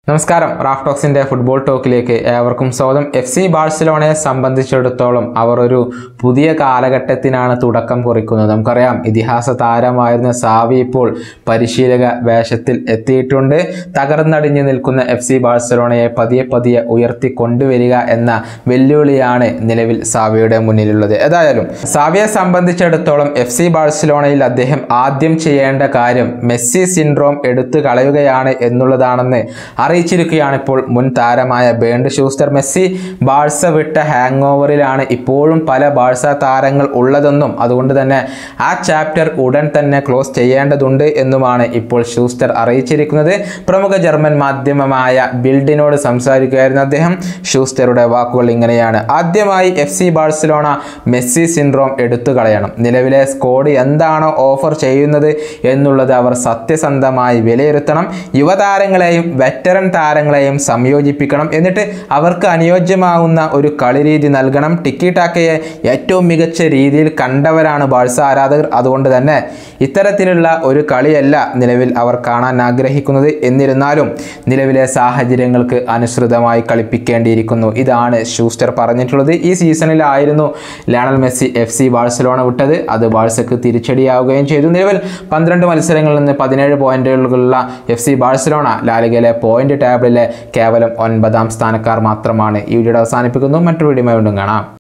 നമസ്കാരം Raf ടോക്സിന്റെ football ടോക്കിലേക്ക് ഏവർക്കും സ്വാഗതം എഫ് സി ബാഴ്സലോണയെ സംബന്ധിച്ചിടത്തോളം അവർ ഒരു പുതിയ കാലഘട്ടത്തിനാണ് തുടക്കം കുറിക്കുന്നത് നമുക്കറിയാം ഇതിഹാസ താരമായിരുന്ന സാവി ഇപ്പോൾ പരിശീലക വേഷത്തിൽ എത്തിയിട്ടുണ്ട് തകർന്നടിഞ്ഞു നിൽക്കുന്ന എഫ് സി ബാഴ്സലോണയെ പതിയെ പതിയെ ഉയർത്തി കൊണ്ടുവരിക എന്ന വെല്ലുവിളിയാണ് നിലവിൽ സാവിയുടെ മുന്നിലുള്ളത് ഏതായാലും സാവിയെ സംബന്ധിച്ചിടത്തോളം എഫ് സി ബാഴ്സലോണയിൽ അദ്ദേഹം ആദ്യം ചെയ്യേണ്ട കാര്യം മെസ്സി സിൻഡ്രോം എടുത്തു കളയുകയാണ് എന്നുള്ളതാണെന്ന് അറിയിച്ചിരിക്കുകയാണ് ഇപ്പോൾ മുൻ താരമായ ബേണ്ട് ഷൂസ്റ്റർ മെസ്സി ബാഴ്സ വിട്ട ഹാങ് ഓവറിലാണ് ഇപ്പോഴും പല ബാഴ്സ താരങ്ങൾ ഉള്ളതെന്നും അതുകൊണ്ട് തന്നെ ആ ചാപ്റ്റർ ഉടൻ തന്നെ ക്ലോസ് ചെയ്യേണ്ടതുണ്ട് എന്നുമാണ് ഇപ്പോൾ ഷൂസ്റ്റർ അറിയിച്ചിരിക്കുന്നത് പ്രമുഖ ജർമ്മൻ മാധ്യമമായ ബിൽഡിനോട് സംസാരിക്കുകയായിരുന്നു അദ്ദേഹം ഷൂസ്റ്ററുടെ വാക്കുകൾ ഇങ്ങനെയാണ് ആദ്യമായി F C Barcelona Messi syndrome എടുത്തു കളയണം നിലവിലെ സ്കോഡ് എന്താണോ ഓഫർ ചെയ്യുന്നത് എന്നുള്ളത് അവർ സത്യസന്ധമായി വിലയിരുത്തണം യുവതാരങ്ങളെയും വെറ്ററൻ താരങ്ങളെയും സംയോജിപ്പിക്കണം എന്നിട്ട് അവർക്ക് അനുയോജ്യമാകുന്ന ഒരു കളിരീതി നൽകണം ടിക്കി ടാക്കയെ ഏറ്റവും മികച്ച രീതിയിൽ കണ്ടവരാണ് ബാഴ്സ ആരാധകർ അതുകൊണ്ട് തന്നെ ഇത്തരത്തിലുള്ള ഒരു കളിയല്ല നിലവിൽ അവർ കാണാൻ ആഗ്രഹിക്കുന്നത് എന്നിരുന്നാലും നിലവിലെ സാഹചര്യങ്ങൾക്ക് അനുസൃതമായി കളിപ്പിക്കേണ്ടിയിരിക്കുന്നു ഇതാണ് ഷൂസ്റ്റർ പറഞ്ഞിട്ടുള്ളത് ഈ സീസണിലായിരുന്നു Lionel Messi F C Barcelona വിട്ടത് അത് ബാഴ്സക്ക് തിരിച്ചടിയാവുകയും ചെയ്തു നിലവിൽ പന്ത്രണ്ട് മത്സരങ്ങളിൽ നിന്ന് പതിനേഴ് പോയിന്റുകളുള്ള എഫ് സി ബാഴ്സലോണ ലാലിഗയിലെ പോയിന്റ് ടേബിളിലെ കേവലം ഒൻപതാം സ്ഥാനക്കാർ മാത്രമാണ് ഈ വീഡിയോ അവസാനിപ്പിക്കുന്നു മറ്റൊരു വീഡിയോ വീണ്ടും കാണാം